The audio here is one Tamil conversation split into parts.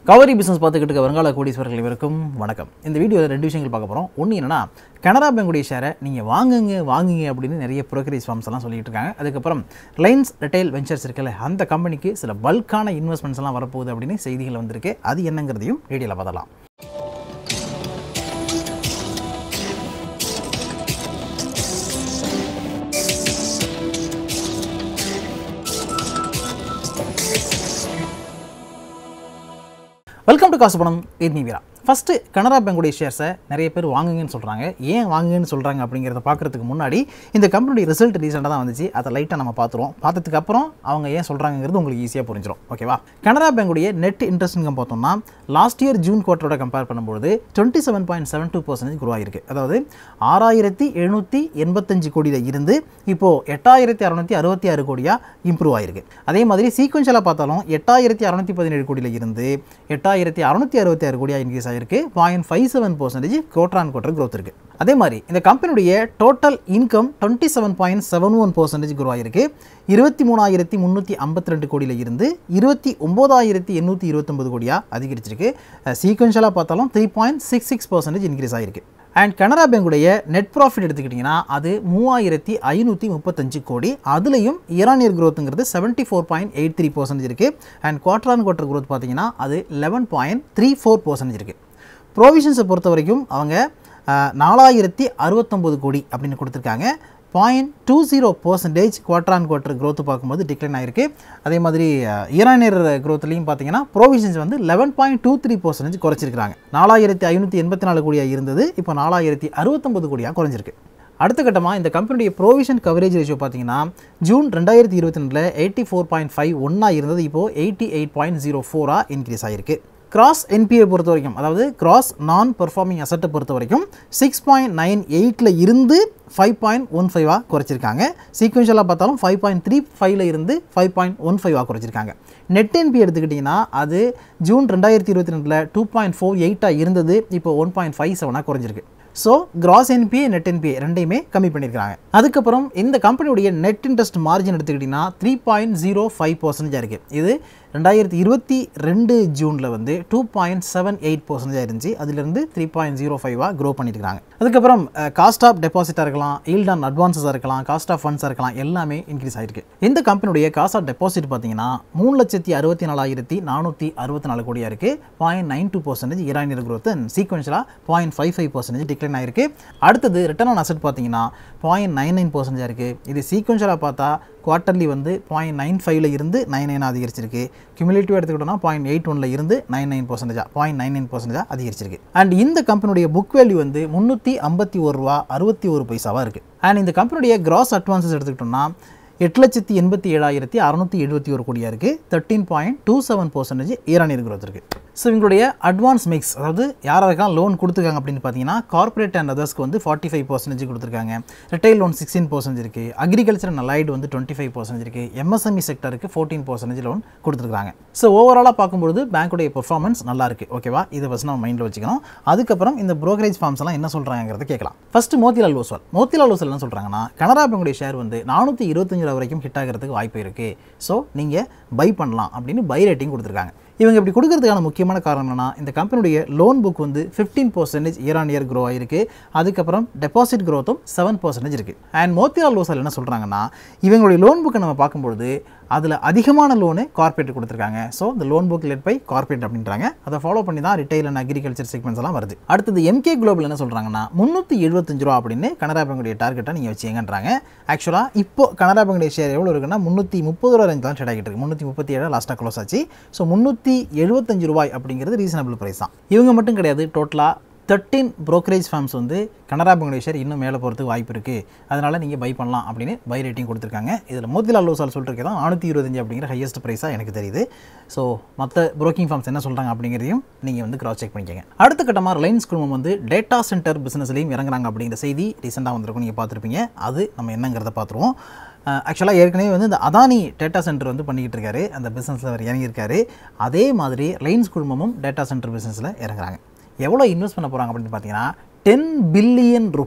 கவரி பிசினஸ் பார்த்துக்கிட்டு இருக்க வருங்கால கோடீஸ்வரர்கள் இவருக்கும் வணக்கம் இந்த வீடியோவில் ரெண்டு விஷயங்கள் பார்க்க போகிறோம் ஒன்று என்னன்னா கனரா பேங்குடைய ஷேரை நீங்கள் வாங்குங்க வாங்குங்க அப்படின்னு நிறைய ப்ரோக்கரேஜ் ஃபார்ம்ஸ் எல்லாம் சொல்லிட்டு இருக்காங்க அதுக்கப்புறம் ரிலையன்ஸ் ரிட்டைல் வெஞ்சர்ஸ் இருக்குல்ல அந்த கம்பெனிக்கு சில பல்கான இன்வெஸ்ட்மெண்ட்ஸ் எல்லாம் வரப்போகுது அப்படின்னு செய்திகள் வந்திருக்கு அது என்னங்கிறதையும் வீடியோவில் பார்க்கலாம் வெல்கம் டு காசு பணம் இது வீரா ஃபஸ்ட்டு கனரா பேங்குடைய ஷேர்ஸை நிறைய பேர் வாங்குங்கன்னு சொல்கிறாங்க ஏன் வாங்குங்கன்னு சொல்கிறாங்க அப்படிங்கிறத பார்க்குறதுக்கு முன்னாடி இந்த கம்பெனியுடைய ரிசல்ட் ரீசெண்டாக தான் வந்துச்சு அதை லைட்டாக நம்ம பார்த்துருவோம் பார்த்ததுக்கு அப்புறம் அவங்க ஏன் சொல்கிறாங்கிறது உங்களுக்கு ஈஸியாக புரிஞ்சிடும் ஓகேவா கனரா பேங்குடைய நெட் இன்ட்ரெஸ்ட் இன்கம் பார்த்தோம்னா லாஸ்ட் இயர் ஜூன் குவார்ட்டரோட கம்பேர் பண்ணும்போது twenty seven point seven two percentage grow ஆயிருக்கு அதாவது ஆறாயிரத்தி எழுநூற்றி எண்பத்தஞ்சு கோடியில் இருந்து இப்போது எட்டாயிரத்தி அறநூற்றி அறுபத்தி ஆறு கோடியாக இம்ப்ரூவ் ஆயிருக்கு அதே மாதிரி சீக்வன்ஷியலாக பார்த்தாலும் எட்டாயிரத்தி அறநூற்றி பதினேழு கோடியில் இருந்து எட்டாயிரத்தி அறநூற்றி அறுபத்தி ஆறு கோடியாக இன்க்ரீஸ் ஆயிருக்கு பாயிண்ட் ஃபைவ் செவன் பர்சன்டேஜ் கோட்ரான் கோட்டர் growth இருக்கு அதே மாதிரி இந்த கம்பெனியுடைய total income twenty seven point seven one percentage grow ஆயிருக்கு இருபத்தி மூணாயிரத்தி முந்நூற்றி ஐம்பத்தி ரெண்டு கோடியில் இருந்து இருபத்தி ஒம்போதாயிரத்தி எண்ணூற்றி இருபத்தொம்பது கோடியாக அதிகரிச்சிருக்கு சீக்வன்ஷியலாக பார்த்தாலும் three point six six percentage increase ஆயிருக்கு அண்ட் கனரா பேங்குடைய நெட் ப்ராஃபிட் எடுத்துக்கிட்டிங்கன்னா அது மூவாயிரத்தி ஐநூற்றி முப்பத்தஞ்சு கோடி அதுலேயும் இயர் இயர் growthங்கிறது seventy four point eight three percentage இருக்குது and quarter on quarter growth பார்த்தீங்கன்னா அது eleven point three four percentage இருக்குது ப்ரொவிஷன்ஸை பொறுத்த வரைக்கும் அவங்க அஹ், நாலாயிரத்தி அறுபத்தொம்போது கோடி அப்படின்னு கொடுத்துருக்காங்க point two zero percentage quarter on quarter growth பார்க்கும்போது டிக்ளைன் ஆயிருக்கு அதே மாதிரி இயர் growthலையும் பார்த்தீங்கன்னா ப்ரோவிஷன்ஸ் வந்து eleven point two three percentage குறைச்சிருக்காங்க நாலாயிரத்தி ஐநூற்றி எண்பத்தி நாலு கோடியாக இருந்தது இப்போ நாலாயிரத்தி அறுபத்தொம்பது கோடியாக குறைஞ்சிருக்கு அடுத்த கட்டமாக இந்த கம்பெனியுடைய ப்ரோவிஷன் கவரேஜ் ரேஷியோ பார்த்தீங்கன்னா ஜூன் ரெண்டாயிரத்தி இருபத்தி ரெண்டில் எயிட்டி ஃபோர் பாயிண்ட் ஃபைவ் ஒன்றா இருந்தது இப்போது எயிட்டி எயிட் பாயிண்ட் ஜீரோ ஃபோராக இன்க்ரீஸ் ஆகிருக்கு கிராஸ் என்பிஏ பொறுத்த வரைக்கும் அதாவது கிராஸ் நான் பெர்ஃபார்மிங் அசட்டை பொறுத்த வரைக்கும் சிக்ஸ் பாயிண்ட் நைன் எயிட்டில் இருந்து ஃபைவ் பாயிண்ட் ஒன் ஃபைவாக குறைச்சிருக்காங்க சீக்வன்ஷியலாக பார்த்தாலும் ஃபைவ் பாயிண்ட் த்ரீ ஃபைவ்ல இருந்து ஃபைவ் பாயிண்ட் ஒன் ஃபைவாக குறைச்சிருக்காங்க நெட் என்பி எடுத்துக்கிட்டிங்கன்னா அது ஜூன் ரெண்டாயிரத்தி இருபத்தி ரெண்டில் டூ பாயிண்ட் ஃபோர் எயிட்டாக இருந்தது இப்போ ஒன் பாயிண்ட் ஃபைவ் செவனாக குறைஞ்சிருக்கு so gross NPA net NPA ரெண்டையுமே கம்மி பண்ணியிருக்காங்க அதுக்கப்புறம் இந்த கம்பெனியுடைய நெட் இன்ட்ரெஸ்ட் மார்ஜின் எடுத்துக்கிட்டிங்கன்னா த்ரீ பாயிண்ட் ஜீரோ ஃபைவ் பர்சன்டேஜாக இருக்குது இது ரெண்டாயிரத்தி இருபத்தி ரெண்டு ஜூனில் வந்து டூ பாயிண்ட் செவன் எயிட் பர்சன்டேஜாக இருந்துச்சு அதிலிருந்து த்ரீ பாயிண்ட் ஜீரோ ஃபைவாக க்ரோ பண்ணியிருக்காங்க அதுக்கப்புறம் காஸ்ட் ஆஃப் டெபாசிட்டாக இருக்கலாம் ஈல்ட் ஆன் அட்வான்ஸாக இருக்கலாம் காஸ்ட் ஆஃப் ஃபண்ட்ஸாக இருக்கலாம் எல்லாமே இன்க்ரீஸ் ஆயிருக்கு இந்த கம்பெனியுடைய காஸ்ட் ஆஃப் டெபாசிட் பார்த்தீங்கன்னா மூணு லட்சத்தி அறுபத்தி நாலாயிரத்தி நானூற்றி அறுபத்தி நாலு கோடியாக இருக்குது point nine two percentage year on year growth and சீக்வன்ஷியலாக point five five percentage decline ஆயிருக்கு அடுத்தது ரிட்டர்ன் ஆன் அசெட் பார்த்தீங்கன்னா பாயிண்ட் நைன் நைன் பர்சன்டேஜாக இருக்குது இது சீக்வன்ஷியலாக பார்த்தா குவார்ட்டர்லி வந்து பாயிண்ட் நைன் ஃபைவ்ல இருந்து நைன் நைன் அதிகரிச்சிருக்கு கியூமுலேட்டிவ் எடுத்துக்கிட்டோம்னா பாயிண்ட் எயிட் ஒன்ல இருந்து நைன் நைன் பர்சன்டேஜா பாயிண்ட் நைன் நைன் பர்சன்டேஜா அதிகரிச்சிருக்கு அண்ட் இந்த கம்பெனியுடைய புக் வேல்யூ வந்து முந்நூற்றி ஐம்பத்தி ஒரு ரூபா அறுபத்தி ஒரு பைசாவாக இருக்குது அண்ட் இந்த கம்பெனியுடைய கிராஸ் அட்வான்சஸ் எடுத்துக்கிட்டோம்னா எட்டு லட்சத்தி எண்பத்தி ஏழாயிரத்தி அறநூற்றி எழுபத்தி ஒரு கோடியாக இருக்குது thirteen point two seven percentage year on year growth இருக்குது ஸோ இவங்களுடைய அட்வான்ஸ் மிக்ஸ் அதாவது யாராருக்கெல்லாம் லோன் கொடுத்துருக்காங்க அப்படின்னு பார்த்தீங்கன்னா கார்ப்பரேட் அண்ட் அதர்ஸ்க்கு வந்து ஃபார்ட்டி ஃபைவ் பர்சன்டேஜ் கொடுத்துருக்காங்க ரிட்டைல் லோன் சிக்ஸ்டீன் பர்சன்டேஜ் இருக்குது அக்ரிகல்ச்சர் அண்ட் அலைடு வந்து டுவெண்ட்டி ஃபைவ் பர்சன்டேஜ் இருக்குது எம்எஸ்எம்இ செக்டருக்கு ஃபோர்டீன் பர்சன்டேஜ் லோன் கொடுத்துருக்காங்க ஸோ ஓவராலாக பார்க்கும்போது பேங்க்குடைய பெர்ஃபார்மன்ஸ் நல்லா இருக்குது ஓகேவா இதை ஃபஸ்ட் நம்ம மைண்டில் வச்சுக்கணும் அதுக்கப்புறம் இந்த brokerage ஃபார்ம்ஸ் எல்லாம் என்ன சொல்கிறாங்கிறத கேட்கலாம் ஃபர்ஸ்ட் மோத்திலால் ஓஸ்வால் மோத்திலால் ஓஸ்வால் என்ன சொல்கிறாங்கன்னா கனரா பேங்குடைய ஷேர் வந்து நானூற்றி இருபத்தஞ்சு ரூபா வரைக்கும் ஹிட் ஆகிறதுக்கு வாய்ப்பு இருக்குது ஸோ நீங்கள் பை பண்ணலாம் அப்படின்னு பை ரேட்டிங் கொடுத்துருக்காங்க இவங்க இப்படி கொடுக்கறதுக்கான முக்கியமான காரணம் என்னன்னா இந்த கம்பெனியுடைய லோன் புக் வந்து fifteen percentage year on year grow ஆயிருக்கு அதுக்கப்புறம் டெபாசிட் க்ரோத்தும் செவன் பர்சன்டேஜ் இருக்குது அண்ட் மோத்திலால் ஓசால் என்ன சொல்கிறாங்கன்னா இவங்களுடைய லோன் புக்கை நம்ம பார்க்கும்பொழுது அதில் அதிகமான லோனு கார்பரேட் கொடுத்துருக்காங்க ஸோ இந்த loan book led by corporate அப்படின்றாங்க அதை ஃபாலோ பண்ணி தான் ரிட்டைல் அண்ட் அக்ரிகல்ச்சர் செக்மெண்ட்ஸ் எல்லாம் வருது அடுத்தது எம்கே குளோபல் என்ன சொல்கிறாங்கன்னா முந்நூற்றி எழுபத்தஞ்சு ரூபா அப்படின்னு கனரா பேங்குடைய டார்கெட்டை நீங்கள் வச்சுங்கன்றாங்க ஆக்சுவலாக இப்போ கனரா பேங்குடைய ஷேர் எவ்வளோ இருக்குன்னா முந்நூற்றி முப்பது ரூபா ரேஞ்ச் தான் ட்ரேட் ஆகிட்டு இருக்கு முந்நூற்றி முப்பத்தி ஏழு லாஸ்ட்டாக க்ளோஸ் ஆச்சு ஸோ முந்நூற்றி எழுபத்தஞ்சு ரூபாய் அப்படிங்கிறது ரீசனபிள் ப்ரைஸ் தான் இவங்க மட்டும் கிடையாது டோட்டலாக தேர்ட்டீன் brokerage ஃபார்ம்ஸ் வந்து கனரா பேங்குடைய ஷேர் இன்னும் மேலே போகிறதுக்கு வாய்ப்பு இருக்குது அதனால் நீங்கள் பை பண்ணலாம் அப்படின்னு பை ரேட்டிங் கொடுத்துருக்காங்க இதில் மோதிலால் லோசால் சொல்லிட்டு தான் நானூற்றி இருபத்தஞ்சு அப்படிங்கிற ஹையஸ்ட் ப்ரைஸாக எனக்கு தெரியுது ஸோ மற்ற broking ஃபார்ம்ஸ் என்ன சொல்கிறாங்க அப்படிங்கிறதையும் நீங்கள் வந்து கிராஸ் செக் பண்ணிக்கங்க அடுத்த கட்டமாக ரிலையன்ஸ் குழுமம் வந்து டேட்டா சென்டர் பிஸ்னஸ்லையும் இறங்குறாங்க அப்படிங்கிற செய்தி ரீசெண்டாக வந்திருக்கும் நீங்கள் பார்த்துருப்பீங்க அது நம்ம என்னங்கிறத பார்த்துருவோம் ஆக்சுவலாக ஏற்கனவே வந்து இந்த அதானி டேட்டா சென்டர் வந்து பண்ணிக்கிட்டு இருக்காரு அந்த பிஸ்னஸில் அவர் இறங்கியிருக்காரு அதே மாதிரி ரிலையன்ஸ் குழுமமும் டேட்டா சென்டர் பிஸ்னஸில் இறங்குறாங்க எவ்வளோ இன்வெஸ்ட் பண்ண போகிறாங்க அப்படின்னு பார்த்தீங்கன்னா ten billion rupees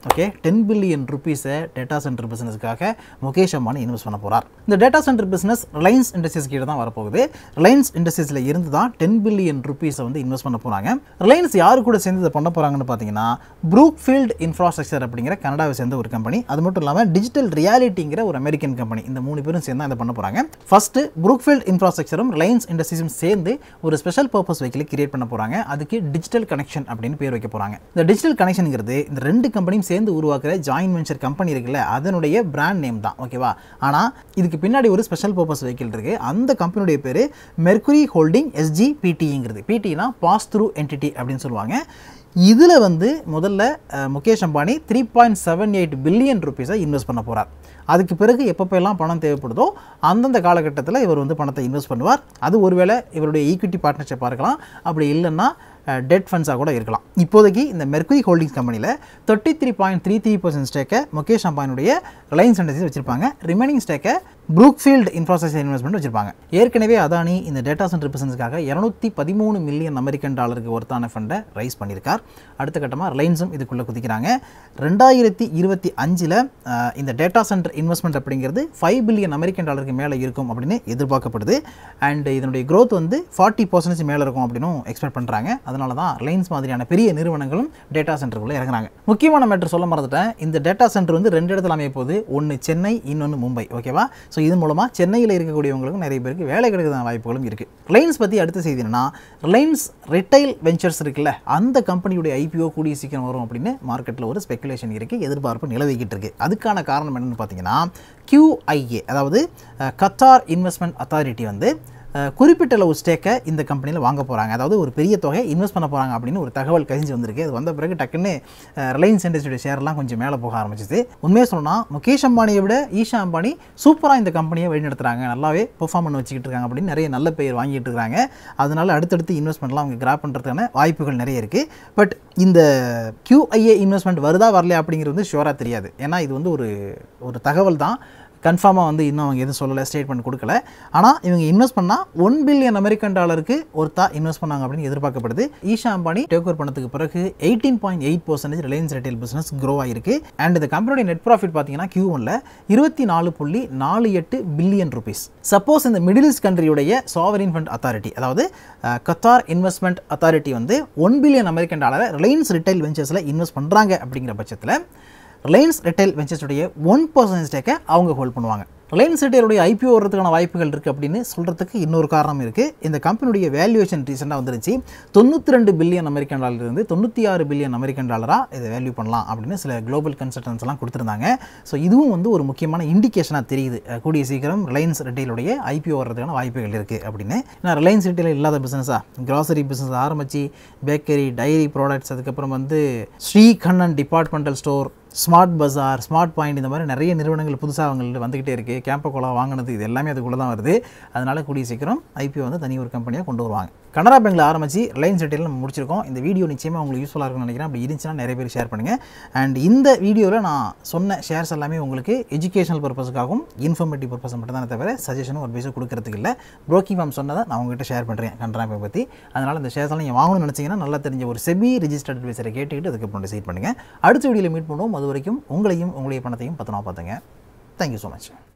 okay ten billion ருபீஸை டேட்டா சென்டர் பிஸ்னஸ்க்காக முகேஷ் அம்பானி இன்வெஸ்ட் பண்ண போகிறார் இந்த data centre business Reliance Industries கீழே தான் வரப்போகுது ரிலையன்ஸ் இண்டஸ்ட்ரீஸில் இருந்து தான் டென் பில்லியன் ருபீஸை வந்து இன்வெஸ்ட் பண்ண போகிறாங்க ரிலையன்ஸ் யாரு கூட சேர்ந்து இதை பண்ண போகிறாங்கன்னு பார்த்தீங்கன்னா ப்ரூக்ஃபீல்ட் இன்ஃப்ராஸ்ட்ரக்சர் அப்படிங்கிற கனடாவை சேர்ந்த ஒரு கம்பெனி அது மட்டும் இல்லாமல் டிஜிட்டல் ரியாலிட்டிங்கிற ஒரு அமெரிக்கன் கம்பெனி இந்த மூணு பேரும் சேர்ந்து தான் இதை பண்ண போகிறாங்க ஃபஸ்ட்டு ப்ரூக்ஃபீல்ட் இன்ஃப்ராஸ்ட்ரக்சரும் ரிலையன்ஸ் இண்டஸ்ட்ரீஸும் சேர்ந்து ஒரு ஸ்பெஷல் பர்பஸ் வெஹிக்கிள் கிரியேட் பண்ண போகிறாங்க அதுக்கு டிஜிட்டல் கனெக்ஷன் அப்படின்னு பேர் வைக்க போகிறாங்க இந்த டிஜிட்டல் கனெக்ஷனுங்கிறது இந்த ரெண்டு கம்பெனியும் சேர்ந்து உருவாக்குற ஜாயின் வெஞ்சர் கம்பெனி இருக்குல்ல அதனுடைய பிராண்ட் நேம் தான் ஓகேவா ஆனால் இதுக்கு பின்னாடி ஒரு ஸ்பெஷல் பர்பஸ் வெஹிக்கிள் இருக்குது அந்த கம்பெனியுடைய பேர் மெர்குரி ஹோல்டிங் எஸ்ஜி பிடிங்கிறது பிடினா பாஸ் த்ரூ என்டிட்டி அப்படின்னு சொல்லுவாங்க இதில் வந்து முதல்ல அஹ், Mukesh Ambani three point seven eight billion ருபீஸை இன்வெஸ்ட் பண்ண போகிறார் அதுக்கு பிறகு எப்பப்பெல்லாம் பணம் தேவைப்படுதோ அந்தந்த காலகட்டத்தில் இவர் வந்து பணத்தை இன்வெஸ்ட் பண்ணுவார் அது ஒருவேளை இவருடைய ஈக்விட்டி பார்ட்னர்ஷிப்பாக இருக்கலாம் அப்படி இல்லைன்னா டெட் ஃபண்ட்ஸாக கூட இருக்கலாம் இப்போதைக்கு இந்த மெர்குரி ஹோல்டிங்ஸ் கம்பெனியில் thirty three point three three percent ஸ்டேக்கை முகேஷ் அம்பானியுடைய ரிலையன்ஸ் இண்டஸ்ட்ரீஸ் வச்சிருப்பாங்க ரிமைனிங் ஸ்டேக்கை ப்ரூக்ஃபீல்ட் இன்ஃப்ராஸ்ட்ரக்சர் இன்வெஸ்ட்மெண்ட் வச்சிருப்பாங்க ஏற்கனவே அதானி இந்த டேட்டா சென்டர் பிசினஸ்க்காக இரநூத்தி பதிமூணு மில்லியன் அமெரிக்கன் டாலருக்கு ஒருத்தான ஃபண்டை ரைஸ் பண்ணியிருக்கார் அடுத்த கட்டமாக ரிலையன்ஸும் இதுக்குள்ளே குதிக்கிறாங்க ரெண்டாயிரத்தி இருபத்தி அஞ்சில் இந்த டேட்டா சென்டர் இன்வெஸ்ட்மெண்ட் அப்படிங்கிறது ஃபைவ் பில்லியன் அமெரிக்கன் டாலருக்கு மேலே இருக்கும் அப்படின்னு எதிர்பார்க்கப்படுது அண்ட் இதனுடைய growth வந்து ஃபார்ட்டி பர்சன்டேஜ் மேலே இருக்கும் அப்படின்னும் எக்ஸ்பெக்ட் பண்ணுறாங்க அதனால தான் ரிலையன்ஸ் மாதிரியான பெரிய நிறுவனங்களும் டேட்டா சென்டருக்குள்ளே இறங்குறாங்க முக்கியமான மேட்டர் சொல்ல மறந்துட்டேன் இந்த டேட்டா சென்டர் வந்து ரெண்டு இடத்துல அமைய போகுது ஒன்று சென்னை இன்னொன்று மும்பை ஓகேவா ஸோ இதன் மூலமாக சென்னையில் இருக்கக்கூடியவங்களுக்கும் நிறைய பேருக்கு வேலை கிடைக்கிறதான வாய்ப்புகளும் இருக்குது ரிலையன்ஸ் பற்றி அடுத்த செய்தி என்னன்னா ரிலையன்ஸ் ரிட்டைல் வெஞ்சர்ஸ் இருக்குல்ல அந்த கம்பெனியுடைய ஐபிஓ கூடிய சீக்கிரம் வரும் அப்படின்னு மார்க்கெட்டில் ஒரு ஸ்பெகுலேஷன் இருக்குது எதிர்பார்ப்பு நிலவிக்கிட்டு இருக்கு அதுக்கான காரணம் என்னன்னு பார்த்தீங்கன்னா QIA அதாவது கத்தார் இன்வெஸ்ட்மெண்ட் அத்தாரிட்டி வந்து அஹ், குறிப்பிட்ட அளவு ஸ்டேக்கை இந்த கம்பெனியில் வாங்க போகிறாங்க அதாவது ஒரு பெரிய தொகை இன்வெஸ்ட் பண்ண போகிறாங்க அப்படின்னு ஒரு தகவல் கசிஞ்சு வந்திருக்கு அது வந்த பிறகு டக்குன்னு ரிலையன்ஸ் இண்டஸ்ட்ரியோட ஷேர்லாம் கொஞ்சம் மேலே போக ஆரம்பிச்சிது உண்மையாக சொல்லணும்னா முகேஷ் அம்பானியை விட ஈஷா அம்பானி சூப்பராக இந்த கம்பெனியை வழிநடத்துறாங்க நல்லாவே பெர்ஃபார்ம் பண்ண வச்சுக்கிட்டு இருக்காங்க அப்படின்னு நிறைய நல்ல பெயர் வாங்கிட்டு இருக்காங்க அதனால அடுத்தடுத்து இன்வெஸ்ட்மெண்ட்லாம் அவங்க கிராப் பண்ணுறதுக்கான வாய்ப்புகள் நிறைய இருக்குது பட் இந்த QIA இன்வெஸ்ட்மெண்ட் வருதா வரலையா அப்படிங்கிறது வந்து ஷுவராக தெரியாது ஏன்னா இது வந்து ஒரு ஒரு தகவல் தான் கன்ஃபார்மாக வந்து இன்னும் அவங்க எதுவும் சொல்லலை ஸ்டேட்மெண்ட் கொடுக்கல ஆனால் இவங்க இன்வெஸ்ட் பண்ணால் ஒன் பில்லியன் அமெரிக்கன் டாலருக்கு ஒருத்தா இன்வெஸ்ட் பண்ணாங்க அப்படின்னு எதிர்பார்க்கப்படுது ஈஷா அம்பானி டேக் ஓவர் பண்ணதுக்கு பிறகு eighteen point eight percentage Reliance Retail business grow ஆயிருக்கு அண்ட் இந்த கம்பெனியோட நெட் ப்ராஃபிட் பார்த்தீங்கன்னா கியூ ஒன்ல இருபத்தி நாலு புள்ளி நாலு எட்டு பில்லியன் ருபீஸ் சப்போஸ் இந்த மிடில் ஈஸ்ட் கண்ட்ரியுடைய சாவரின் ஃபண்ட் அத்தாரிட்டி அதாவது கத்தார் இன்வெஸ்ட்மெண்ட் அத்தாரிட்டி வந்து ஒன் பில்லியன் அமெரிக்கன் டாலரை ரிலையன்ஸ் ரிட்டைல் வெஞ்சர்ஸில் இன்வெஸ்ட் பண்ணுறாங்க அப்படிங்கிற பட்சத்தில் ரிலையன்ஸ் ரிட்டைல் வெஞ்சர்ஸுடைய ஒன் பர்சன்டேஜ் ஸ்டேக்கை அவங்க ஹோல்ட் பண்ணுவாங்க ரிலையன்ஸ் ரிட்டைலுடைய ஐபிஓ வர்றதுக்கான வாய்ப்புகள் இருக்குது அப்படின்னு சொல்கிறதுக்கு இன்னொரு காரணம் இருக்குது இந்த கம்பெனியுடைய வேல்யூவேஷன் ரீசெண்டாக வந்துருச்சு தொண்ணூற்றி ரெண்டு பில்லியன் அமெரிக்கன் டாலர் இருந்து தொண்ணூற்றி ஆறு பில்லியன் அமெரிக்கன் டாலராக இதை வேல்யூ பண்ணலாம் அப்படின்னு சில குளோபல் கன்சல்டன்ஸ் எல்லாம் கொடுத்துருந்தாங்க ஸோ இதுவும் வந்து ஒரு முக்கியமான இண்டிகேஷனாக தெரியுது அஹ் கூடிய சீக்கிரம் ரிலையன்ஸ் ரிட்டைலுடைய ஐபிஓ வர்றதுக்கான வாய்ப்புகள் இருக்குது அப்படின்னு ஏன்னா ரிலையன்ஸ் ரிட்டைல் இல்லாத பிஸ்னஸாக கிராசரி பிஸ்னஸ் ஆரம்பித்து பேக்கரி டைரி ப்ராடக்ட்ஸ் அதுக்கப்புறம் வந்து Sri Kannan departmental store Smart Bazaar Smart Point இந்த மாதிரி நிறைய நிறுவனங்கள் புதுசாக அவங்கள்ட்ட வந்துக்கிட்டே இருக்குது கேம்பகோலா வாங்கினது இது எல்லாமே அதுக்குள்ளே தான் வருது அதனால் கூடிய சீக்கிரம் ஐபிஓ வந்து தனி ஒரு கம்பெனியாக கொண்டு வருவாங்க கனரா பேங்க்கில் ஆரம்பிச்சு ரிலையன்ஸ் ரிட்டைல் நம்ம முடிச்சிருக்கோம் இந்த வீடியோ நிச்சயமாக உங்களுக்கு யூஸ்ஃபுல்லாக இருக்கும்னு நினைக்கிறேன் அப்படி இருந்துச்சுன்னா நிறைய பேர் ஷேர் பண்ணுங்கள் அண்ட் இந்த வீடியோவில் நான் சொன்ன ஷேர்ஸ் எல்லாமே உங்களுக்கு எஜுகேஷனல் பர்பஸுக்காகவும் இன்ஃபர்மேட்டிவ் பர்பஸ் மட்டும் தான் தவிர சஜஷனும் அட்வைஸும் கொடுக்கறதுக்கு இல்லை ப்ரோக்கிங் ஃபார்ம் சொன்னதை நான் உங்ககிட்ட ஷேர் பண்ணுறேன் கனரா பேங்க் பற்றி அதனால் இந்த ஷேர்ஸ் எல்லாம் நீங்கள் வாங்கணும்னு நினச்சிங்கன்னா நல்லா தெரிஞ்ச ஒரு செபி ரிஜிஸ்டர்ட் அட்வைசரை கேட்டுக்கிட்டு அதுக்கப்புறம் டிசைட் பண்ணுங்கள் அடுத்த வீடியோவில் மீட் பண்ணுவோம் அது வரைக்கும் உங்களையும் உங்களுடைய பணத்தையும் பத்திரமா பார்த்துங்க தேங்க்யூ ஸோ மச்